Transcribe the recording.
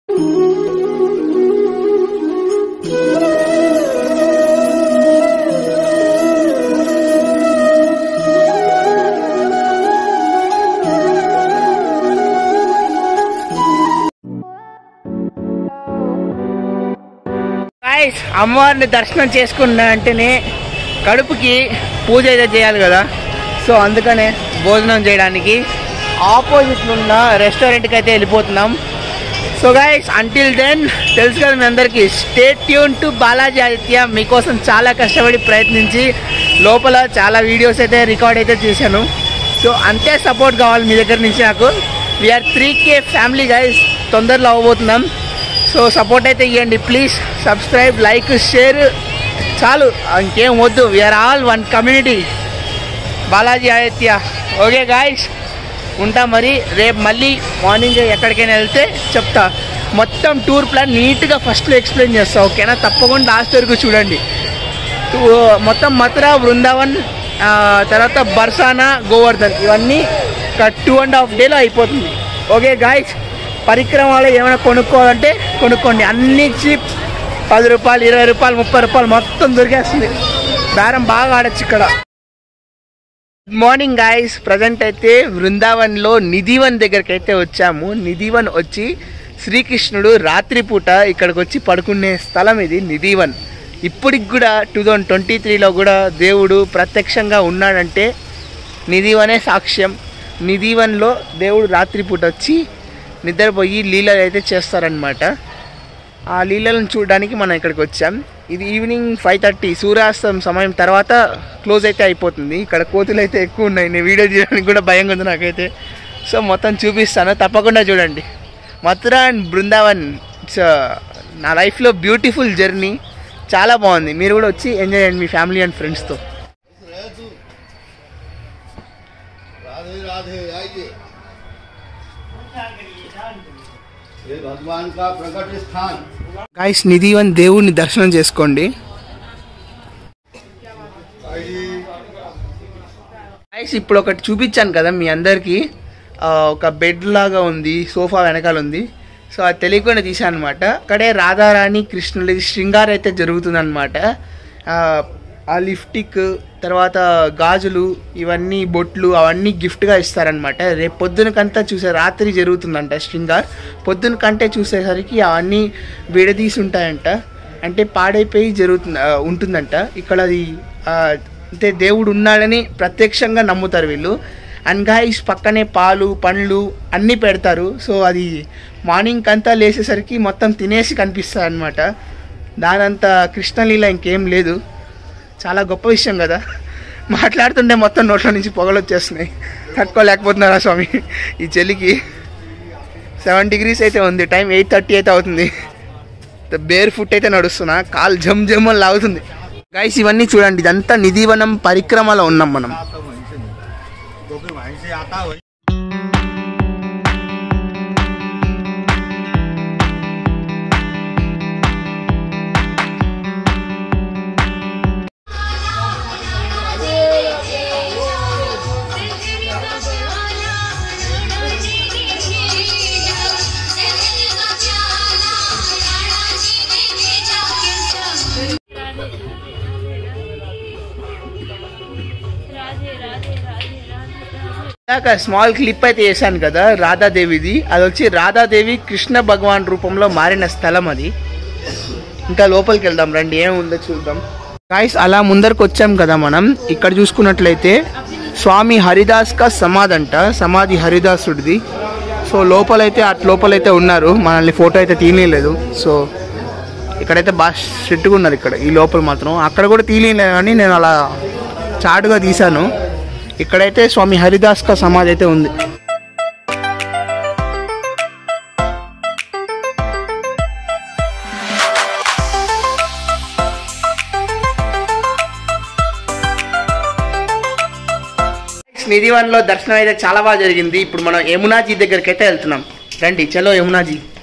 guys అమ్మవారిని దర్శనం చేసుకున్న వెంటనే కడుపుకి పూజ అయితే చేయాలి కదా సో అందుకనే భోజనం చేయడానికి ఆపోజిట్ ఉన్న రెస్టారెంట్కి అయితే వెళ్ళిపోతున్నాం సో గాయస్ అంటిల్ దెన్ తెలుసు కదా మీ అందరికీ stay tuned to Balaji Aditya మీకోసం చాలా కష్టపడి ప్రయత్నించి లోపల చాలా వీడియోస్ అయితే రికార్డ్ అయితే చేశాను సో అంతే సపోర్ట్ కావాలి మీ దగ్గర నుంచి నాకు we are three K family guys తొందరలో అవ్వబోతున్నాం సో సపోర్ట్ అయితే ఇవ్వండి ప్లీజ్ సబ్స్క్రైబ్ లైక్ షేర్ చాలు ఇంకేం వద్దు we are all one community Balaji Aditya okay guys ఉంటా మరి రేపు మళ్ళీ మార్నింగ్ ఎక్కడికైనా వెళ్తే చెప్తా మొత్తం టూర్ ప్లాన్ నీట్గా ఫస్ట్లో ఎక్స్ప్లెయిన్ చేస్తా ఓకేనా తప్పకుండా లాస్ట్ వరకు చూడండి టూ- మొత్తం మథుర బృందావన్ ఆ, తర్వాత బర్సానా గోవర్ధన్ ఇవన్నీ ఒక టూ అండ్ హాఫ్ డేలో అయిపోతుంది ఓకే గాయస్ పరిక్రమలో ఏమైనా కొనుక్కోవాలంటే కొనుక్కోండి అన్ని చీప్ పది రూపాయలు ఇరవై రూపాయలు ముప్పై రూపాయలు మొత్తం దొరికేస్తుంది బేరం బాగా ఆడచ్చు ఇక్కడ గుడ్ మార్నింగ్ గాయస్ ప్రజెంట్ అయితే బృందావన్లో నిధివన్ దగ్గరికి అయితే వచ్చాము నిధివన్ వచ్చి శ్రీకృష్ణుడు రాత్రిపూట ఇక్కడికి వచ్చి పడుకునే స్థలం ఇది నిధివన్ ఇప్పటికి కూడా టూ థౌజండ్ ట్వంటీ త్రీలో కూడా దేవుడు ప్రత్యక్షంగా ఉన్నాడంటే నిధివనే సాక్ష్యం నిధివన్లో దేవుడు రాత్రిపూట వచ్చి నిద్రపోయి లీలలు అయితే చేస్తారనమాట ఆ లీలలను చూడడానికి మనం ఇక్కడికి వచ్చాం ఇది ఈవినింగ్ ఫైవ్ థర్టీ సూర్యాస్తం సమయం తర్వాత క్లోజ్ అయితే అయిపోతుంది ఇక్కడ కోతులు అయితే ఎక్కువ ఉన్నాయి నేను వీడియో తీయడానికి కూడా భయంగా ఉంది నాకైతే సో మొత్తం చూపిస్తాను తప్పకుండా చూడండి మథుర అండ్ బృందావన్ ఇట్స్ నా లైఫ్లో బ్యూటిఫుల్ జర్నీ చాలా బాగుంది మీరు కూడా వచ్చి ఎంజాయ్ చేయండి మీ ఫ్యామిలీ అండ్ ఫ్రెండ్స్తో राधे राधे आइए ये भगवान का प्रकट स्थान గాయస్ నిధివన్ దేవుడిని దర్శనం చేసుకోండి గైస్ ఇప్పుడు ఒకటి చూపించాను కదా మీ అందరికీ ఆ, ఒక బెడ్ లాగా ఉంది సోఫా వెనకాల ఉంది సో అది తెలియకుండా తీసాను అనమాట అక్కడే రాధారాణి కృష్ణుడి శృంగారం అయితే జరుగుతుందన్నమాట ఆ, ఆ లిఫ్టిక్ తర్వాత గాజులు ఇవన్నీ బొట్లు అవన్నీ గిఫ్ట్గా ఇస్తారనమాట రేపు పొద్దునకంతా చూసే రాత్రి జరుగుతుందంట శృంగార్ పొద్దున కంటే చూసేసరికి అవన్నీ విడదీసి ఉంటాయంట అంటే పాడైపోయి జరుగుతుంది ఆ, ఉంటుందంట ఇక్కడ అది ఆ, అంటే దేవుడు ఉన్నాడని ప్రత్యక్షంగా నమ్ముతారు వీళ్ళు అండ్ గాయస్ పక్కనే పాలు పండ్లు అన్నీ పెడతారు సో అది మార్నింగ్ అంతా లేచేసరికి మొత్తం తినేసి కనిపిస్తుంది అనమాట దానంత కృష్ణలీల ఇంకేం లేదు చాలా గొప్ప విషయం కదా మాట్లాడుతుంటే మొత్తం నోట్ల నుంచి పొగలు వచ్చేస్తున్నాయి తట్టుకోలేకపోతున్నారా స్వామి ఈ చలికి సెవెన్ డిగ్రీస్ అయితే ఉంది టైం ఎయిట్ థర్టీ అయితే అవుతుంది బేర్ ఫుట్ అయితే నడుస్తున్నా కాలు జమ్ జమ్ అని లాగుతుంది గైస్ ఇవన్నీ చూడండి ఇదంతా నిధివనం పరిక్రమలో ఉన్నాం మనం क्योंकि वहीं से आता वही రాధే రాధే రాధే రాధే ఇందాక స్మాల్ క్లిప్ అయితే వేసాను కదా రాధాదేవిది అది వచ్చి రాధాదేవి కృష్ణ భగవాన్ రూపంలో మారిన స్థలం అది ఇంకా లోపలికి వెళ్దాం రండి ఏముందో చూద్దాం గాయస్ అలా ముందరకు వచ్చాం కదా మనం ఇక్కడ చూసుకున్నట్లయితే స్వామి హరిదాస్ కా సమాధి అంట సమాధి హరిదాసుడిది సో లోపలైతే అట్ లోపలైతే ఉన్నారు మనల్ని ఫోటో అయితే తీయలేదు సో ఇక్కడైతే బాగా స్ట్రిక్ట్గా ఉన్నారు ఇక్కడ ఈ లోపల మాత్రం అక్కడ కూడా తీయలేదు కానీ నేను అలా చాటుగా తీశాను ఇక్కడైతే స్వామి హరిదాస్ కా సమాధి అయితే ఉంది నిధివన్లో దర్శనం అయితే చాలా బాగా జరిగింది ఇప్పుడు మనం యమునాజీ దగ్గరికి అయితే వెళ్తున్నాం రండి చలో యమునాజీ